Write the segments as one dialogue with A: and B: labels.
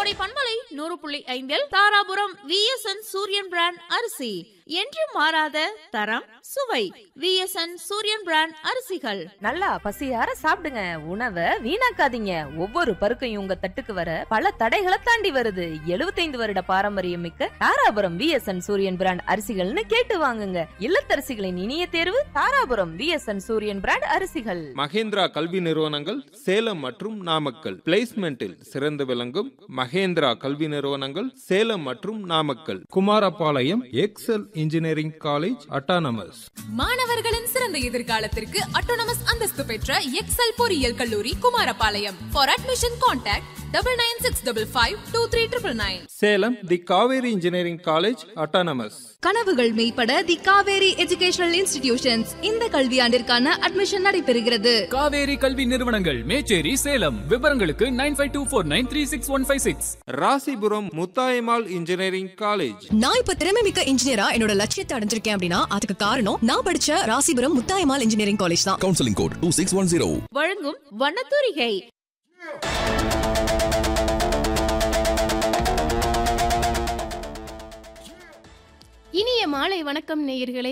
A: கோடை பண்பலை நூறு புள்ளி ஐந்தில் தாராபுரம் விஎஸ்என் சூரியன் பிராண்ட் அரிசி என்று மாறாத தரம் சுவை விஎஸ்என் சூரியன் பிராண்ட் அரிசிகள்
B: நல்லா பசியார சாப்பிடுங்க உணவை வீணாக்காதீங்க ஒவ்வொரு பருக்கையும் உங்க தட்டுக்கு வர பல தடைகளை தாண்டி வருது 75 வருட பாரம்பரியம் மிக்க தாராபுரம் விஎஸ்என் சூரியன் பிராண்ட் அரிசிகள்னு கேட்டு வாங்குங்க இல்லத்தரசிகளின் இனிய தேர்வு தாராபுரம் விஎஸ்என் சூரியன் பிராண்ட் அரிசிகள்
C: மகேந்திரா கல்வி நிறுவனங்கள் சேலம் மற்றும் நாமக்கல் பிளேஸ்மெண்டில் சிறந்து விளங்கும் மகேந்திரா கல்வி நிறுவனங்கள் சேலம் மற்றும் Namakkal
D: Kumarapalayam Excel engineering college autonomous
E: மாணவர்களின் சிறந்த எதிர்காலத்திற்கு அட்டோனமஸ் அந்தஸ்து பெற்ற எக்ஸல் பொறியியல் கல்லூரி Kumarapalayam for admission contact double nine six double five two three triple nine
C: Salem the Kaveri engineering college autonomous
F: கனவுகள் மெய்ப்பட தி காவேரி எஜுகேஷனல் இன்ஸ்டிடியூஷன்ஸ் இந்த கல்வியாண்டிற்கான அட்மிஷன் நடைபெறுகிறது
G: காவேரி கல்வி நிறுவனங்கள் மேச்சேரி சேலம் விவரங்களுக்கு nine five two four nine three six one five six
C: Rasipuram Muthayammal engineering college
H: நான் இப்ப திறமை மிக்க இன்ஜினியரா என்னோட லட்சியத்தை அடைஞ்சிருக்கேன் அப்படின்னா அதுக்கு காரணம் நான் படிச்ச ராசிபுரம் முத்தாயமால் இன்ஜினியரிங் காலேஜ் தான்
I: counselling code two six one zero
A: வழங்கும் வண்ணத்தூரிகை
J: இனிய மாலை வணக்கம் நேயர்களே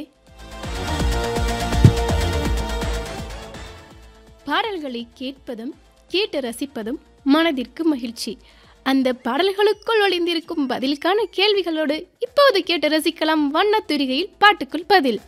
J: பாடல்களை கேட்பதும் கேட்டு ரசிப்பதும் மனதிற்கு மகிழ்ச்சி அந்த பாடல்களுக்குள் ஒளிந்திருக்கும் பதிலுக்கான கேள்விகளோடு இப்போது கேட்டு ரசிக்கலாம் வண்ணத்துரிகையில் பாட்டுக்குள் பதில்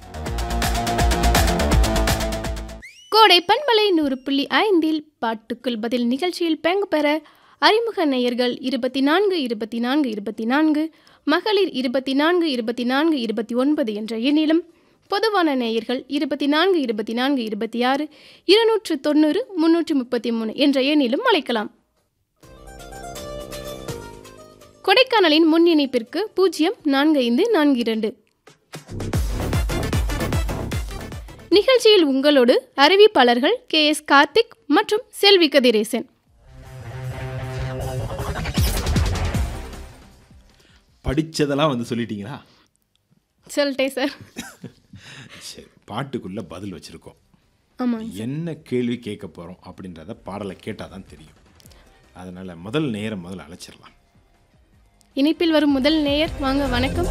J: கோடை பண்பலை நூறு புள்ளி ஐந்தில் பாட்டுக்குள் பதில் நிகழ்ச்சியில் பங்கு பெற அறிமுக நேயர்கள் இருபத்தி நான்கு இருபத்தி நான்கு இருபத்தி நான்கு மகளிர் இருபத்தி நான்கு இருபத்தி நான்கு இருபத்தி ஒன்பது என்ற எண்ணிலும் பொதுவான நேயர்கள் இருபத்தி நான்கு இருபத்தி நான்கு இருபத்தி ஆறு இருநூற்று தொண்ணூறு முன்னூற்று முப்பத்தி மூணு என்ற எண்ணிலும் அழைக்கலாம் கொடைக்கானலின் முன் இணைப்பிற்கு பூஜ்ஜியம் நான்கு ஐந்து நான்கு இரண்டு நிகழ்ச்சியில் உங்களோடு அறிவிப்பாளர்கள் கே எஸ் கார்த்திக் மற்றும் செல்வி கதிரேசன்
K: படிச்சதெல்லாம் வந்து சொல்லிட்டீங்களா
J: சொல்லிட்டேன் சார்
K: சரி பாட்டுக்குள்ள பதில் வச்சிருக்கோம்
J: ஆமாங்க
K: என்ன கேள்வி கேட்க போறோம் அப்படின்றத பாடலை கேட்டால் தான் தெரியும் அதனால முதல் நேரம் முதல்ல அழைச்சிடலாம்
J: இணைப்பில் வரும் முதல் நேயர் வாங்க வணக்கம்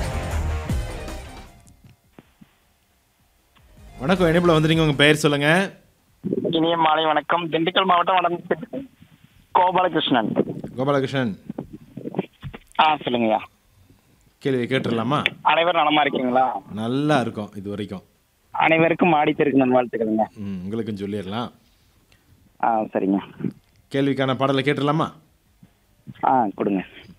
K: வணக்கம் இணைப்பில் வந்துட்டீங்க உங்க பெயர் சொல்லுங்க
L: இனிய மாலை வணக்கம் திண்டுக்கல் மாவட்டம் வடக்கு கோபாலகிருஷ்ணன்
K: கோபாலகிருஷ்ணன்
L: ஆ சொல்லுங்கய்யா
K: கேள்வி கேட்டுடலாமா
L: அனைவரும் நலமா இருக்கீங்களா
K: நல்லா இருக்கும் இது வரைக்கும்
L: அனைவருக்கும் ஆடித்திருக்கு நல்வாழ்த்துக்களுங்க
K: ம் உங்களுக்கும் சொல்லிடலாம்
L: ஆ சரிங்க
K: கேள்விக்கான பாடலை கேட்டுடலாமா
L: ஆ கொடுங்க